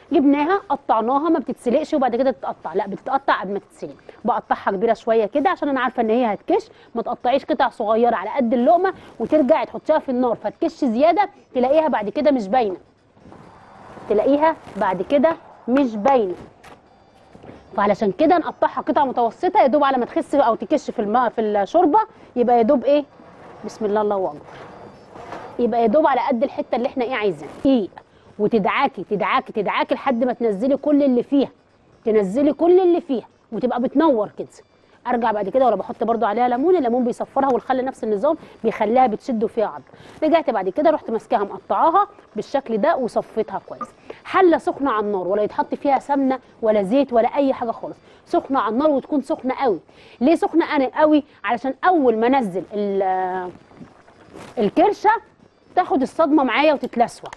جبناها قطعناها ما بتتسلقش وبعد كده تتقطع لا بتتقطع قبل ما تتسلق بقطعها كبيره شويه كده عشان انا عارفه ان هي هتكش ما تقطعيش قطع صغيره على قد اللقمه وترجعي تحطيها في النار فتكش زياده تلاقيها بعد كده مش باينه تلاقيها بعد كده مش باينه فعلشان كده نقطعها قطع متوسطه يا دوب على ما تخس او تكش في الماء في الشوربه يبقى يا دوب ايه بسم الله الله اكبر يبقى يا دوب على قد الحته اللي احنا ايه عايزينها ايه وتدعاكي تدعاكي تدعاكي لحد ما تنزلي كل اللي فيها تنزلي كل اللي فيها وتبقى بتنور كده ارجع بعد كده ولا بحط برضو عليها ليمون الليمون بيصفرها والخل نفس النظام بيخليها بتشد وفيها عض رجعت بعد كده رحت ماسكاها مقطعاها بالشكل ده وصفيتها كويس حله سخنه على النار ولا يتحط فيها سمنه ولا زيت ولا اي حاجه خالص سخنه على النار وتكون سخنه قوي ليه سخنه انا قوي علشان اول ما انزل ال- الكرشه تاخد الصدمه معايا وتتلسوع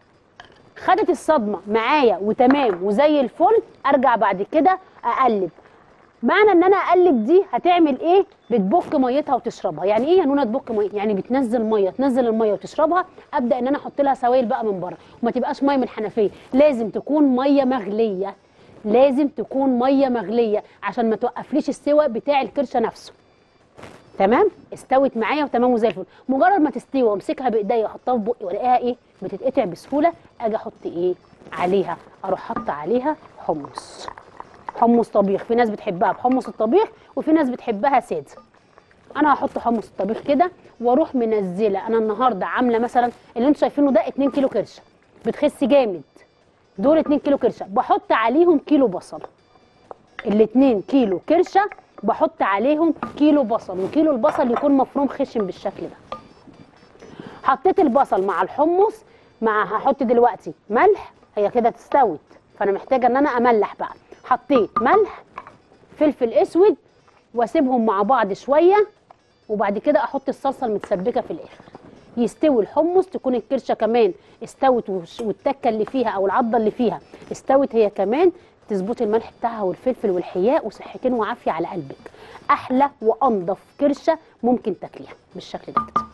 خدت الصدمه معايا وتمام وزي الفل ارجع بعد كده اقلب معنى ان انا اقلب دي هتعمل ايه بتبك ميتها وتشربها يعني ايه يا نونا تبك ميه يعني بتنزل ميه تنزل الميه وتشربها ابدا ان انا احط لها سوائل بقى من بره وما تبقاش ميه من الحنفيه لازم تكون ميه مغليه لازم تكون ميه مغليه عشان ما توقفليش السوى بتاع الكرشه نفسه تمام استوت معايا وتمام وزي الفل مجرد ما تستوي وامسكها بايديا واحطها في بقي والاقيها ايه بتتقطع بسهوله اجي احط ايه عليها اروح حاطه عليها حمص حمص طبيخ في ناس بتحبها بحمص الطبيخ وفي ناس بتحبها ساده انا هحط حمص الطبيخ كده واروح منزله انا النهارده عامله مثلا اللي انتوا شايفينه ده 2 كيلو كرشه بتخس جامد دول 2 كيلو كرشه بحط عليهم كيلو بصل الاتنين كيلو كرشه بحط عليهم كيلو بصل وكيلو البصل يكون مفروم خشن بالشكل ده حطيت البصل مع الحمص مع هحط دلوقتي ملح هي كده تستوت فانا محتاجه ان انا املح بقى حطيت ملح فلفل اسود واسيبهم مع بعض شويه وبعد كده احط الصلصه المتسبكه في الاخر يستوي الحمص تكون الكرشه كمان استوت وش- والتكه اللي فيها او العضه اللي فيها استوت هي كمان تظبطي الملح بتاعها والفلفل والحياء وصحتين وعافيه على قلبك احلى وانضف كرشه ممكن تاكليها بالشكل ده كده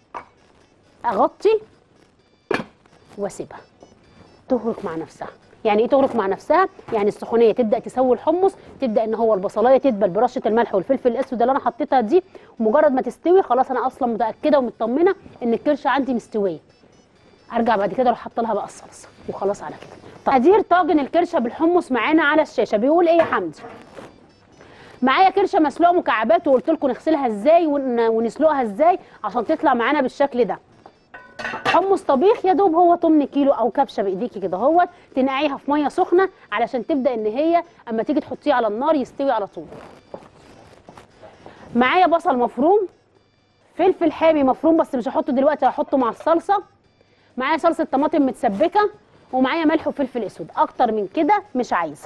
اغطي واسيبها تغرق مع نفسها يعني ايه تغرق مع نفسها يعني السخونيه تبدا تسوي الحمص تبدا ان هو البصلايه تدبل برشه الملح والفلفل الاسود اللي انا حطيتها دي ومجرد ما تستوي خلاص انا اصلا متاكده ومطمنه ان الكرشه عندي مستويه ارجع بعد كده اروح حاطه لها بقى الصلصه وخلاص على كده تقدير طاجن الكرشه بالحمص معانا على الشاشه بيقول ايه يا حمدي معايا كرشه مسلوقه مكعبات وقلت لكم نغسلها ازاي ون- ونسلقها ازاي عشان تطلع معانا بالشكل ده حمص طبيخ يا دوب هو 8 كيلو او كبشه بايديكي كده اهوت تنقعيها في ميه سخنه علشان تبدا ان هي اما تيجي تحطيه على النار يستوي على طول معايا بصل مفروم فلفل حامي مفروم بس مش هحطه دلوقتي هحطه مع الصلصه معايا صلصه طماطم متسبكه ومعايا ملح وفلفل اسود اكتر من كده مش عايزه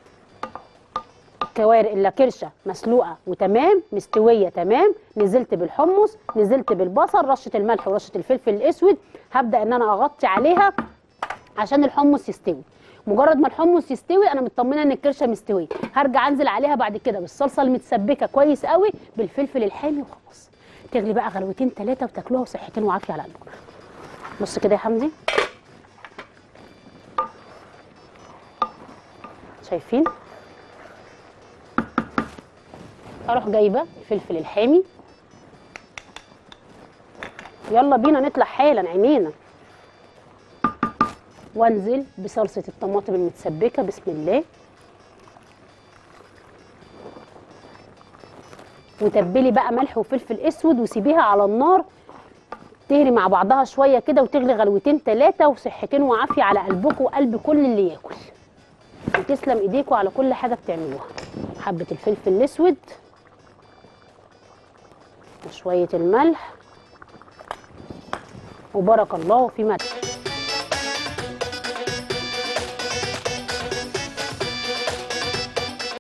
كوارع الا كرشه مسلوقه وتمام مستويه تمام نزلت بالحمص نزلت بالبصل رشه الملح ورشه الفلفل الاسود هبدا ان انا اغطي عليها عشان الحمص يستوي مجرد ما الحمص يستوي انا مطمنه ان الكرشه مستويه هرجع انزل عليها بعد كده بالصلصه المتسبكه كويس قوي بالفلفل الحامي وخلاص تغلي بقى غلوتين ثلاثه وتاكلوها وصحتين وعافيه على قلبكم بص كده يا حمدي شايفين اروح جايبه الفلفل الحامي يلا بينا نطلع حالا عينينا وانزل بصلصه الطماطم المتسبكه بسم الله وتبلي بقى ملح وفلفل اسود وسيبيها على النار تهري مع بعضها شويه كده وتغلي غلوتين ثلاثه وصحتين وعافيه على قلبكم وقلب كل اللي ياكل وتسلم ايديكم على كل حاجه بتعملوها حبه الفلفل الاسود وشويه الملح وبارك الله فيما